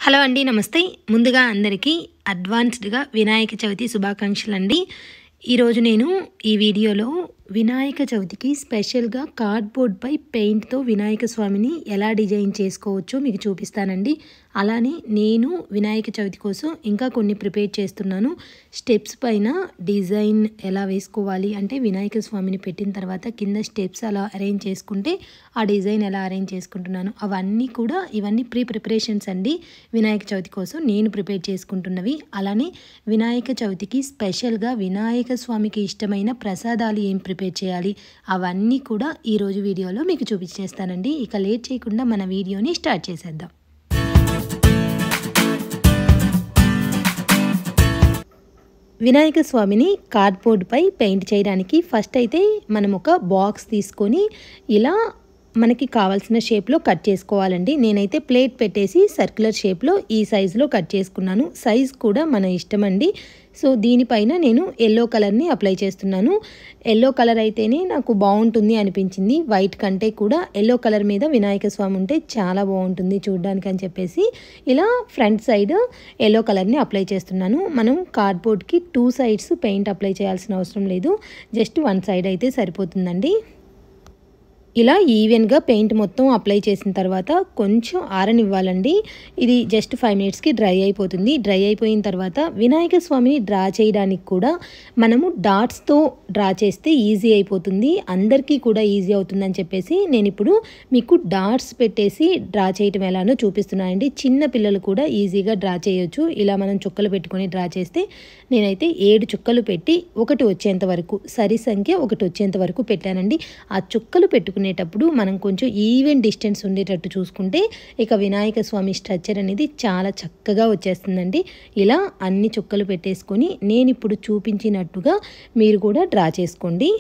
hello అండి నమస్తే ముందుగా అందరికీ అడ్వాన్స్డ్గా వినాయక చవితి శుభాకాంక్షలు అండి ఈరోజు నేను ఈ వీడియోలో వినాయక చవితికి స్పెషల్గా కార్డ్బోర్డ్పై పెయింట్తో వినాయక స్వామిని ఎలా డిజైన్ చేసుకోవచ్చో మీకు చూపిస్తానండి అలానే నేను వినాయక చవితి కోసం ఇంకా కొన్ని ప్రిపేర్ చేస్తున్నాను స్టెప్స్ పైన డిజైన్ ఎలా వేసుకోవాలి అంటే వినాయక స్వామిని పెట్టిన తర్వాత కింద స్టెప్స్ అలా అరేంజ్ చేసుకుంటే ఆ డిజైన్ ఎలా అరేంజ్ చేసుకుంటున్నాను అవన్నీ కూడా ఇవన్నీ ప్రీ ప్రిపరేషన్స్ అండి వినాయక చవితి కోసం నేను ప్రిపేర్ చేసుకుంటున్నవి అలానే వినాయక చవితికి స్పెషల్గా వినాయక స్వామికి ఇష్టమైన ప్రసాదాలు ఏం ప్రిపేర్ చేయాలి అవన్నీ కూడా ఈరోజు వీడియోలో మీకు చూపించేస్తానండి ఇక లేట్ చేయకుండా మన వీడియోని స్టార్ట్ చేసేద్దాం వినాయక స్వామిని కార్డ్బోర్డ్పై పెయింట్ చేయడానికి ఫస్ట్ అయితే మనం ఒక బాక్స్ తీసుకొని ఇలా మనకి కావాల్సిన షేప్లో కట్ చేసుకోవాలండి నేనైతే ప్లేట్ పెట్టేసి సర్క్యులర్ షేప్లో ఈ సైజులో కట్ చేసుకున్నాను సైజ్ కూడా మన ఇష్టం అండి సో దీనిపైన నేను ఎల్లో కలర్ని అప్లై చేస్తున్నాను ఎల్లో కలర్ అయితేనే నాకు బాగుంటుంది అనిపించింది వైట్ కంటే కూడా ఎల్లో కలర్ మీద వినాయక స్వామి ఉంటే చాలా బాగుంటుంది చూడడానికి అని చెప్పేసి ఇలా ఫ్రంట్ సైడ్ ఎల్లో కలర్ని అప్లై చేస్తున్నాను మనం కార్డ్బోర్డ్కి టూ సైడ్స్ పెయింట్ అప్లై చేయాల్సిన అవసరం లేదు జస్ట్ వన్ సైడ్ అయితే సరిపోతుందండి ఇలా ఈవెన్గా పెయింట్ మొత్తం అప్లై చేసిన తర్వాత కొంచెం ఆరనివ్వాలండి ఇది జస్ట్ ఫైవ్ మినిట్స్కి డ్రై అయిపోతుంది డ్రై అయిపోయిన తర్వాత వినాయక స్వామిని డ్రా చేయడానికి కూడా మనము డాట్స్తో డ్రా చేస్తే ఈజీ అయిపోతుంది అందరికీ కూడా ఈజీ అవుతుందని చెప్పేసి నేను ఇప్పుడు మీకు డాట్స్ పెట్టేసి డ్రా చేయటం ఎలానో చూపిస్తున్నానండి చిన్న పిల్లలు కూడా ఈజీగా డ్రా చేయొచ్చు ఇలా మనం చుక్కలు పెట్టుకొని డ్రా చేస్తే నేనైతే ఏడు చుక్కలు పెట్టి ఒకటి వచ్చేంత వరకు సరి సంఖ్య ఒకటి వచ్చేంత వరకు పెట్టానండి ఆ చుక్కలు పెట్టుకునేటప్పుడు మనం కొంచెం ఈవెన్ డిస్టెన్స్ ఉండేటట్టు చూసుకుంటే ఇక వినాయక స్వామి స్ట్రక్చర్ అనేది చాలా చక్కగా వచ్చేస్తుందండి ఇలా అన్ని చుక్కలు పెట్టేసుకొని నేను ఇప్పుడు చూపించినట్టుగా మీరు కూడా డ్రా చేసుకోండి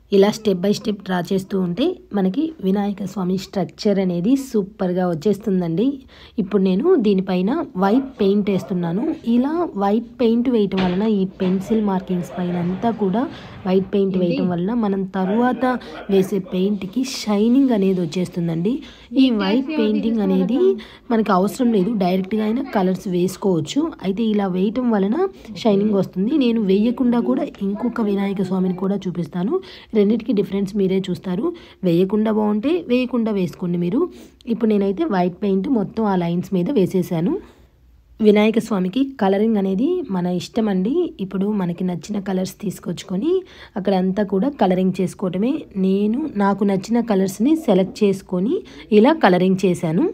ఇలా స్టెప్ బై స్టెప్ డ్రా చేస్తూ ఉంటే మనకి వినాయక స్వామి స్ట్రక్చర్ అనేది సూపర్గా వచ్చేస్తుందండి ఇప్పుడు నేను దీనిపైన వైట్ పెయింట్ వేస్తున్నాను ఇలా వైట్ పెయింట్ వేయటం వలన ఈ పెన్సిల్ మార్కింగ్స్ పైన అంతా కూడా వైట్ పెయింట్ వేయటం వలన మనం తరువాత వేసే పెయింట్కి షైనింగ్ అనేది వచ్చేస్తుందండి ఈ వైట్ పెయింటింగ్ అనేది మనకి అవసరం లేదు డైరెక్ట్గా అయినా కలర్స్ వేసుకోవచ్చు అయితే ఇలా వేయటం వలన షైనింగ్ వస్తుంది నేను వేయకుండా కూడా ఇంకొక వినాయక స్వామిని కూడా చూపిస్తాను రెండింటికి డిఫరెన్స్ మీరే చూస్తారు వేయకుండా బాగుంటే వేయకుండా వేసుకోండి మీరు ఇప్పుడు నేనైతే వైట్ పెయింట్ మొత్తం ఆ లైన్స్ మీద వేసేసాను వినాయక స్వామికి కలరింగ్ అనేది మన ఇష్టం అండి ఇప్పుడు మనకి నచ్చిన కలర్స్ తీసుకొచ్చుకొని అక్కడ అంతా కూడా కలరింగ్ చేసుకోవటమే నేను నాకు నచ్చిన కలర్స్ని సెలెక్ట్ చేసుకొని ఇలా కలరింగ్ చేశాను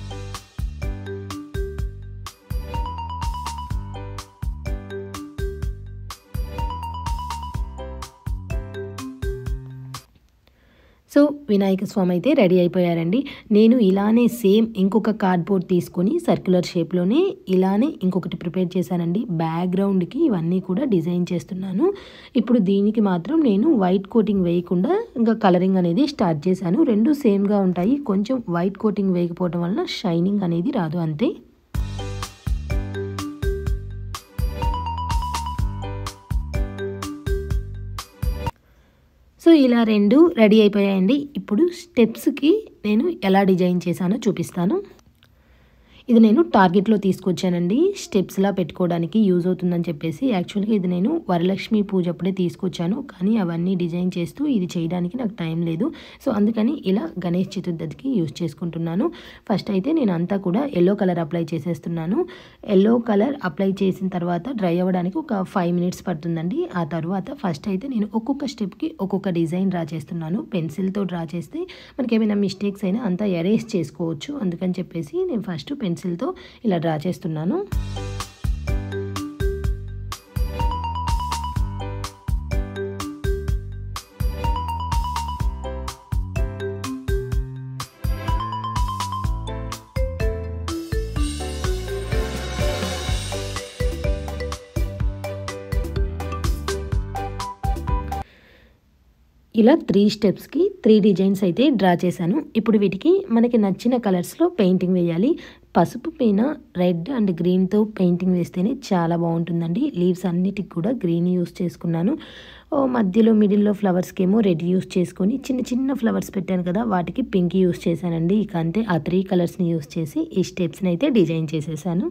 సో వినాయక స్వామి అయితే రెడీ అయిపోయారండి నేను ఇలానే సేమ్ ఇంకొక కార్డ్బోర్డ్ తీసుకొని సర్క్యులర్ షేప్లోనే ఇలానే ఇంకొకటి ప్రిపేర్ చేశానండి బ్యాక్గ్రౌండ్కి ఇవన్నీ కూడా డిజైన్ చేస్తున్నాను ఇప్పుడు దీనికి మాత్రం నేను వైట్ కోటింగ్ వేయకుండా ఇంకా కలరింగ్ అనేది స్టార్ట్ చేశాను రెండు సేమ్గా ఉంటాయి కొంచెం వైట్ కోటింగ్ వేయకపోవడం వలన షైనింగ్ అనేది రాదు అంతే సో ఇలా రెండు రెడీ అయిపోయాయండి ఇప్పుడు స్టెప్స్కి నేను ఎలా డిజైన్ చేశానో చూపిస్తాను ఇది నేను టార్గెట్లో తీసుకొచ్చానండి స్టెప్స్లా పెట్టుకోవడానికి యూజ్ అవుతుందని చెప్పేసి యాక్చువల్గా ఇది నేను వరలక్ష్మి పూజ అప్పుడే తీసుకొచ్చాను కానీ అవన్నీ డిజైన్ చేస్తూ ఇది చేయడానికి నాకు టైం లేదు సో అందుకని ఇలా గణేష్ చతుర్థికి యూజ్ చేసుకుంటున్నాను ఫస్ట్ అయితే నేను అంతా కూడా ఎల్లో కలర్ అప్లై చేసేస్తున్నాను ఎల్లో కలర్ అప్లై చేసిన తర్వాత డ్రై అవ్వడానికి ఒక ఫైవ్ మినిట్స్ పడుతుందండి ఆ తర్వాత ఫస్ట్ అయితే నేను ఒక్కొక్క స్టెప్కి ఒక్కొక్క డిజైన్ డ్రా చేస్తున్నాను పెన్సిల్తో డ్రా చేస్తే మనకి ఏమైనా మిస్టేక్స్ అయినా అంతా ఎరేస్ చేసుకోవచ్చు అందుకని చెప్పేసి నేను ఫస్ట్ పెన్సిల్తో ఇలా డ్రా చేస్తున్నాను ఇలా త్రీ స్టెప్స్కి త్రీ డిజైన్స్ అయితే డ్రా చేశాను ఇప్పుడు వీటికి మనకి నచ్చిన కలర్స్లో పెయింటింగ్ వేయాలి పసుపు పైన రెడ్ అండ్ గ్రీన్తో పెయింటింగ్ వేస్తేనే చాలా బాగుంటుందండి లీవ్స్ అన్నిటికి కూడా గ్రీన్ యూస్ చేసుకున్నాను మధ్యలో మిడిల్లో ఫ్లవర్స్కి ఏమో రెడ్ యూస్ చేసుకొని చిన్న చిన్న ఫ్లవర్స్ పెట్టాను కదా వాటికి పింక్ యూస్ చేశానండి ఇక అంతే ఆ త్రీ కలర్స్ని యూస్ చేసి ఈ స్టెప్స్ని అయితే డిజైన్ చేసేసాను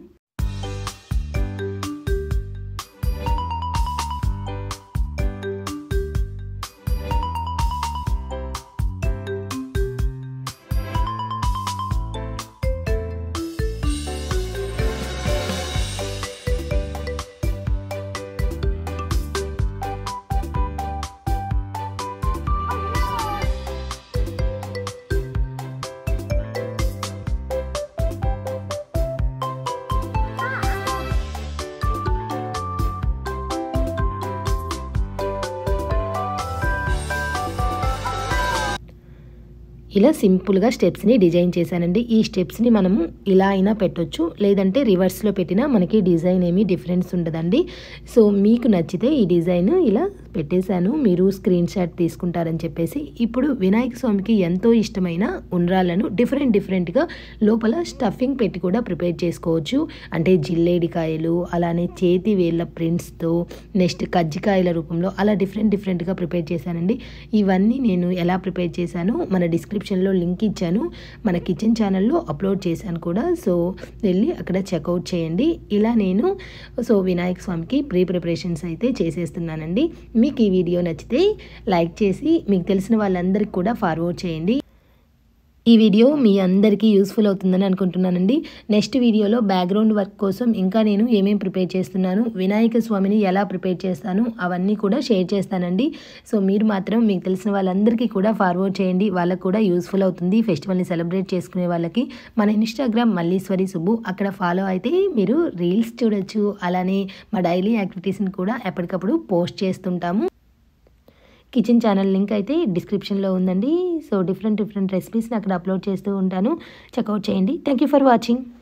ఇలా సింపుల్గా స్టెప్స్ని డిజైన్ చేశానండి ఈ స్టెప్స్ని మనము ఇలా అయినా పెట్టొచ్చు లేదంటే రివర్స్లో పెట్టినా మనకి డిజైన్ ఏమీ డిఫరెన్స్ ఉండదండి సో మీకు నచ్చితే ఈ డిజైన్ ఇలా పెట్టేశాను మీరు స్క్రీన్ షాట్ తీసుకుంటారని చెప్పేసి ఇప్పుడు వినాయక స్వామికి ఎంతో ఇష్టమైన ఉండ్రాలను డిఫరెంట్ డిఫరెంట్గా లోపల స్టఫింగ్ పెట్టి కూడా ప్రిపేర్ చేసుకోవచ్చు అంటే జిల్లేడికాయలు అలానే చేతి వేళ్ళ ప్రింట్స్తో నెక్స్ట్ కజ్జికాయల రూపంలో అలా డిఫరెంట్ డిఫరెంట్గా ప్రిపేర్ చేశానండి ఇవన్నీ నేను ఎలా ప్రిపేర్ చేశాను మన డిస్క్రిప్షన్లో లింక్ ఇచ్చాను మన కిచెన్ ఛానల్లో అప్లోడ్ చేశాను కూడా సో వెళ్ళి అక్కడ చెక్అవుట్ చేయండి ఇలా నేను సో వినాయక స్వామికి ప్రీ ప్రిపరేషన్స్ అయితే చేసేస్తున్నానండి మీకు ఈ వీడియో నచ్చితే లైక్ చేసి మీకు తెలిసిన వాళ్ళందరికీ కూడా ఫార్వర్డ్ చేయండి ఈ వీడియో మీ అందరికీ యూస్ఫుల్ అవుతుందని అనుకుంటున్నానండి నెక్స్ట్ వీడియోలో బ్యాక్గ్రౌండ్ వర్క్ కోసం ఇంకా నేను ఏమేమి ప్రిపేర్ చేస్తున్నాను వినాయక స్వామిని ఎలా ప్రిపేర్ చేస్తాను అవన్నీ కూడా షేర్ చేస్తానండి సో మీరు మాత్రం మీకు తెలిసిన వాళ్ళందరికీ కూడా ఫార్వర్డ్ చేయండి వాళ్ళకు కూడా యూస్ఫుల్ అవుతుంది ఫెస్టివల్ని సెలబ్రేట్ చేసుకునే వాళ్ళకి మన ఇన్స్టాగ్రామ్ మల్లీశ్వరి సుబ్బు అక్కడ ఫాలో అయితే మీరు రీల్స్ చూడొచ్చు అలానే మా డైలీ యాక్టివిటీస్ని కూడా ఎప్పటికప్పుడు పోస్ట్ చేస్తుంటాము కిచెన్ ఛానల్ లింక్ అయితే డిస్క్రిప్షన్లో ఉందండి సో డిఫరెంట్ డిఫరెంట్ రెసిపీస్ని అక్కడ అప్లోడ్ చేస్తూ ఉంటాను చెక్అవుట్ చేయండి థ్యాంక్ యూ ఫర్ వాచింగ్